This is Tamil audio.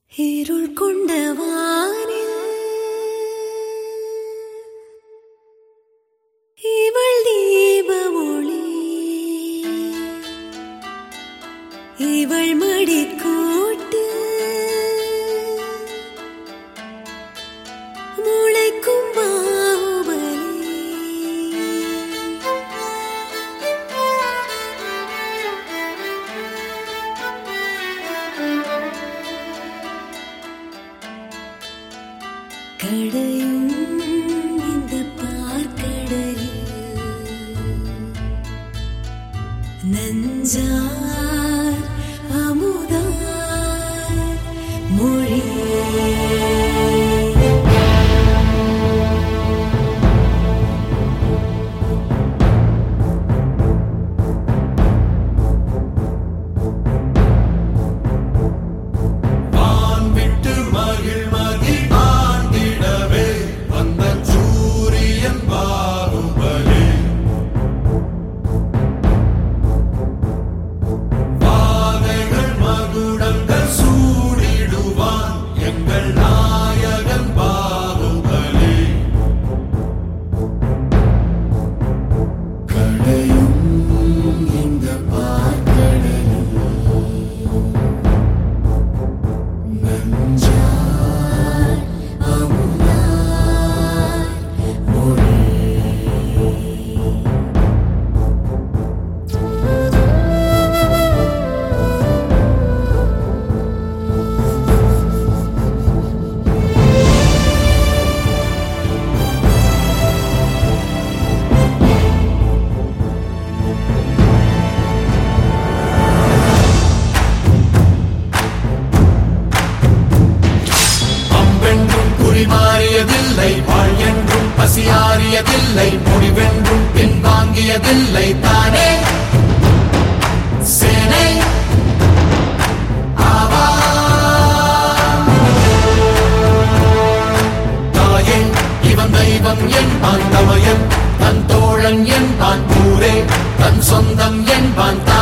இருள் கொண்ட வானில் இவள் தீப ஒளி இவள் மடி கூட்டு முளைக்கும் பாகுபலி கடையும் இந்த பார்க்கடலில் நஞ்சார் அமுதார் மொழி வான் விட்டு மகிழ்மதி ஆண்டிடவே வந்த சூரியன் பாகுபலி வாகைகள் மகுடங்கள் சூடிடுவான் எங்கள் நாயகன் பாகுபலி கடையும் இந்த பார்க்கடலில் நஞ்சார் அமுதார் மொழி அம்பென்றும் குறிமாறியதில்லை வாழ் என்றும் பசியாறியதில்லை முடிவென்றும் பின்வாங்கியதில்லை தானே சேனை ஆவா தாயே இவன் தெய்வம் என்பான் தமையன் தன் தோழன் என்பான் ஊரே தன் சொந்தம் என்பான்